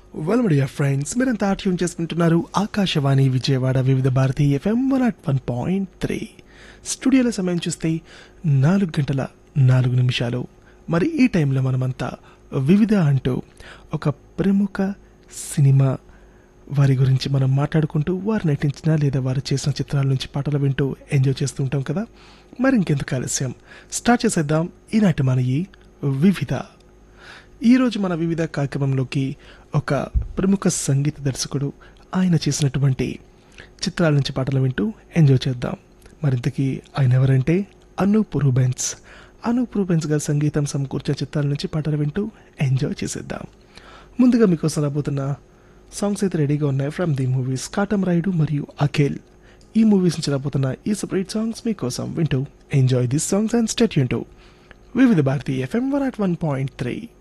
well dear friends మీరంతా tune చేసుకుంటున్నారు Akashvani Vijayawada Vividha Bharati FM one nought one point three స్టూడియోల సమయం చూస్తే నాలుగు గంటల నాలుగు నిమిషాలు మరి ఈ టైంలో మనమంతా వివిధ అంటూ ఒక ప్రముఖ సినిమా వారి గురించి మనం మాట్లాడుకుంటూ వారు నటించిన లేదా వారు చేసిన చిత్రాల నుంచి పాటలు వింటూ ఎంజాయ్ చేస్తూ ఉంటాం కదా మరి ఇంకెందుకు ఆలస్యం స్టార్ట్ చేసేద్దాం ఈనాటి మన ఈ వివిధ ఈరోజు మన వివిధ కార్యక్రమంలోకి ఒక ప్రముఖ సంగీత దర్శకుడు ఆయన చేసినటువంటి చిత్రాల నుంచి పాటలు వింటూ ఎంజాయ్ చేద్దాం మరింతకీ ఆయన ఎవరంటే అనూప్ రూబెన్స్ అనూప్ రూబెన్స్ గారి సంగీతం సమకూర్చే చిత్రాల నుంచి పాటలు వింటూ ఎంజాయ్ చేసేద్దాం ముందుగా మీకోసం రాబోతున్న సాంగ్స్ అయితే రెడీగా ఉన్నాయి ఫ్రమ్ ది మూవీస్ కాటం రైడు మరియు అఖిల్ ఈ మూవీస్ నుంచి రాబోతున్న ఈ సపరేట్ సాంగ్స్ మీకోసం వింటూ enjoy this songs and stay tune Vividha Bharati FM one nought one point three